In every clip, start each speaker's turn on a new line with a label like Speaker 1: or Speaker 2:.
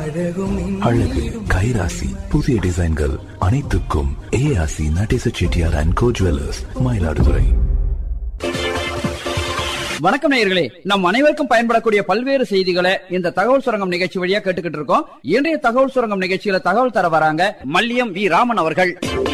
Speaker 1: அழகு கைராசி புதிய டிசைன்கள் அனைத்துக்கும் ARC Natesa Chettiar and co jewellers Mayiladuthurai
Speaker 2: வணக்கம் நேயர்களே நம் அனைவருக்கும் பயன்படக்கூடிய பல்வேறு செய்திகளை இந்த தகவல் சுரங்கம் நிகழ்ச்சி வழியா கேட்டுக்கிட்டு இருக்கோம் இன்றைய தகவல் சுரங்கம் நிகழ்ச்சியில தகவல் தர வராங்க மல்லியம் வி ராமன் அவர்கள்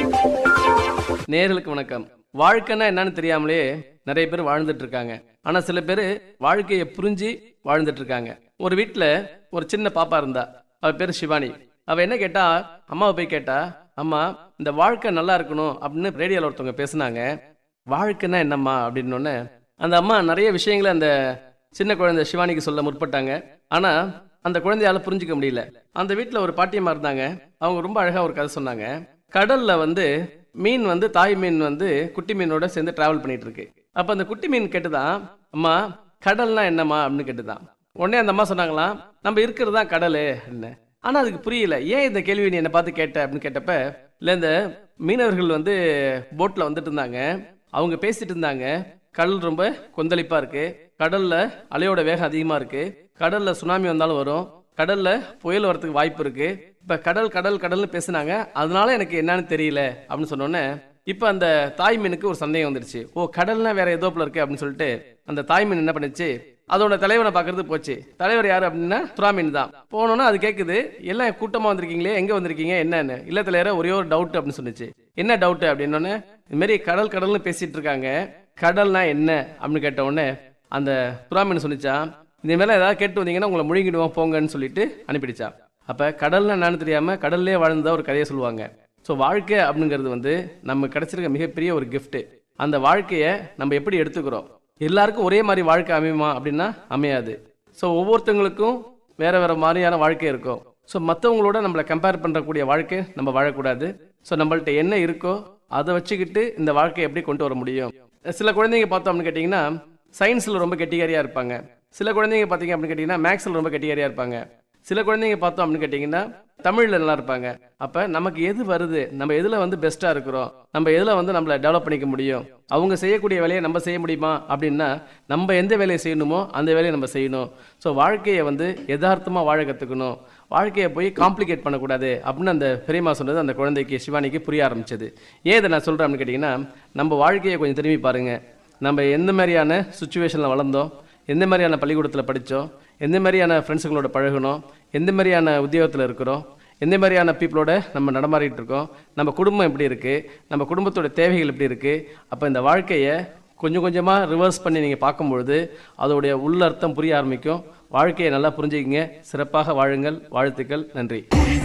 Speaker 3: நேர்களுக்கு வணக்கம் வாழ்க்கைன்னா என்னன்னு தெரியாமலே நிறைய பேர் வாழ்ந்துட்டு இருக்காங்க ஆனா சில பேர் வாழ்க்கையை புரிஞ்சு வாழ்ந்துட்டு இருக்காங்க ஒரு வீட்ல ஒரு சின்ன பாப்பா இருந்தா அவ பேரு சிவானி அவ என்ன கேட்டா அம்மாவை போய் கேட்டா அம்மா இந்த வாழ்க்கை நல்லா இருக்கணும் அப்படின்னு ரேடியோல ஒருத்தவங்க பேசுனாங்க வாழ்க்கைன்னா என்னம்மா அப்படின்னு உடனே அந்த அம்மா நிறைய விஷயங்களை அந்த சின்ன குழந்தை சிவானிக்கு சொல்ல முற்பட்டாங்க ஆனா அந்த குழந்தையால புரிஞ்சுக்க முடியல அந்த வீட்ல ஒரு பாட்டியம்மா இருந்தாங்க அவங்க ரொம்ப அழகா ஒரு கதை சொன்னாங்க கடல்ல வந்து மீன் வந்து தாய் மீன் வந்து குட்டி மீனோட சேர்ந்து டிராவல் பண்ணிட்டு இருக்கு அப்ப அந்த குட்டி மீன் கேட்டுதான் அம்மா கடல்னா என்னம்மா அப்படின்னு கேட்டுதான் உடனே அந்த அம்மா சொன்னாங்களாம் நம்ம இருக்கிறது தான் கடல் என்ன ஆனா அதுக்கு புரியல ஏன் இந்த கேள்வி நீ என்னை பார்த்து கேட்ட அப்படின்னு கேட்டப்ப இல்ல இந்த மீனவர்கள் வந்து போட்ல வந்துட்டு இருந்தாங்க அவங்க பேசிட்டு இருந்தாங்க கடல் ரொம்ப கொந்தளிப்பா இருக்கு கடல்ல அலையோட வேகம் அதிகமா இருக்கு கடல்ல சுனாமி வந்தாலும் வரும் கடல்ல புயல் வரதுக்கு வாய்ப்பு இருக்கு இப்ப கடல் கடல் கடல்னு பேசுனாங்க அதனால எனக்கு என்னன்னு தெரியல அப்படின்னு சொன்னோன்னே இப்ப அந்த தாய் மீனுக்கு ஒரு சந்தேகம் வந்துருச்சு ஓ கடல்னா வேற ஏதோ போல இருக்கு அப்படின்னு சொல்லிட்டு அந்த தாய் மீன் என்ன பண்ணுச்சு அதோட தலைவனை பாக்குறது போச்சு தலைவர் யாரு அப்படின்னா சுறா மீன் தான் போனோன்னா அது கேக்குது எல்லாம் கூட்டமா வந்திருக்கீங்களே எங்க வந்திருக்கீங்க என்னன்னு இல்ல தலைவர ஒரே ஒரு டவுட் அப்படின்னு சொன்னுச்சு என்ன டவுட் அப்படின்னோடனே இது மாதிரி கடல் கடல்னு பேசிட்டு இருக்காங்க கடல்னா என்ன அப்படின்னு கேட்ட உடனே அந்த சுறா மீன் சொன்னிச்சான் இந்த மேல ஏதாவது கேட்டு வந்தீங்கன்னா உங்களை முழுங்கிடுவோம் போங்கன்னு சொல்லிட்டு அனுப்பிடுச்சான் அப்ப கடல்னா என்னன்னு தெரியாம கடல்லே வாழ்ந்ததா ஒரு கதையை சொல்லுவாங்க ஸோ வாழ்க்கை அப்படிங்கிறது வந்து நம்ம கிடைச்சிருக்க மிகப்பெரிய ஒரு gift அந்த வாழ்க்கையை நம்ம எப்படி எடுத்துக்கிறோம் எல்லாருக்கும் ஒரே மாதிரி வாழ்க்கை அமையுமா அப்படின்னா அமையாது ஸோ ஒவ்வொருத்தவங்களுக்கும் வேற வேற மாதிரியான வாழ்க்கை இருக்கும் ஸோ மற்றவங்களோட நம்மளை கம்பேர் பண்ணுறக்கூடிய வாழ்க்கை நம்ம வாழக்கூடாது ஸோ நம்மள்ட்ட என்ன இருக்கோ அதை வச்சுக்கிட்டு இந்த வாழ்க்கையை எப்படி கொண்டு வர முடியும் சில குழந்தைங்க பார்த்தோம் அப்படின்னு கேட்டிங்கன்னா சயின்ஸில் ரொம்ப கெட்டிகாரியாக இருப்பாங்க சில குழந்தைங்க பார்த்தீங்க அப்படின்னு கேட்டிங்கன்னா மேக்ஸில் ரொம்ப கெட்டிகாரியாக இருப்பாங்க சில குழந்தைங்க பார்த்தோம் அப்படின்னு கேட்டிங்கன்னா தமிழில் நல்லா இருப்பாங்க அப்போ நமக்கு எது வருது நம்ம எதில் வந்து பெஸ்ட்டாக இருக்கிறோம் நம்ம எதில் வந்து நம்மளை டெவலப் பண்ணிக்க முடியும் அவங்க செய்யக்கூடிய வேலையை நம்ம செய்ய முடியுமா அப்படின்னா நம்ம எந்த வேலையை செய்யணுமோ அந்த வேலையை நம்ம செய்யணும் ஸோ வாழ்க்கையை வந்து யதார்த்தமாக வாழ கற்றுக்கணும் வாழ்க்கையை போய் காம்ப்ளிகேட் பண்ணக்கூடாது அப்படின்னு அந்த பெரியம்மா சொன்னது அந்த குழந்தைக்கு சிவானிக்கு புரிய ஆரம்பிச்சது ஏன் இதை நான் சொல்கிறேன் அப்படின்னு கேட்டிங்கன்னா நம்ம வாழ்க்கையை கொஞ்சம் திரும்பி பாருங்கள் நம்ம எந்த மாதிரியான சுச்சுவேஷனில் வளர்ந்தோம் எந்த மாதிரியான பள்ளிக்கூடத்தில் படித்தோம் எந்த மாதிரியான ஃப்ரெண்ட்ஸுங்களோட பழகணும் எந்த மாதிரியான உத்தியோகத்தில் இருக்கிறோம் எந்த மாதிரியான பீப்புளோட நம்ம நடமாறிட்டு இருக்கோம் நம்ம குடும்பம் எப்படி இருக்குது நம்ம குடும்பத்தோட தேவைகள் எப்படி இருக்குது அப்போ இந்த வாழ்க்கையை கொஞ்சம் கொஞ்சமாக ரிவர்ஸ் பண்ணி நீங்கள் பார்க்கும்பொழுது அதோடைய உள்ளர்த்தம் புரிய ஆரம்பிக்கும் வாழ்க்கையை நல்லா புரிஞ்சுக்கிங்க சிறப்பாக வாழுங்கள் வாழ்த்துக்கள் நன்றி